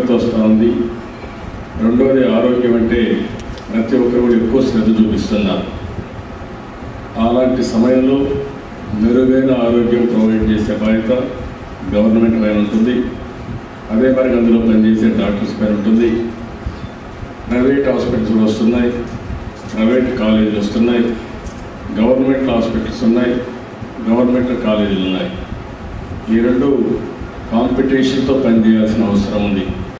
ఉష్ణోగ్రత వస్తూ ఉంది రెండోది ఆరోగ్యం అంటే ప్రతి ఒక్కరు కూడా ఎక్కువ శ్రద్ధ చూపిస్తున్నారు అలాంటి సమయంలో మెరుగైన ఆరోగ్యం ప్రొవైడ్ చేసే బాధ్యత గవర్నమెంట్ పైన ఉంటుంది అదే మరి అందులో పనిచేసే డాక్టర్స్ పైన ఉంటుంది ప్రైవేట్ హాస్పిటల్స్ కూడా వస్తున్నాయి ప్రైవేట్ కాలేజీలు వస్తున్నాయి గవర్నమెంట్ హాస్పిటల్స్ ఉన్నాయి గవర్నమెంట్ కాలేజీలు ఉన్నాయి ఈ రెండు కాంపిటీషన్తో పనిచేయాల్సిన అవసరం ఉంది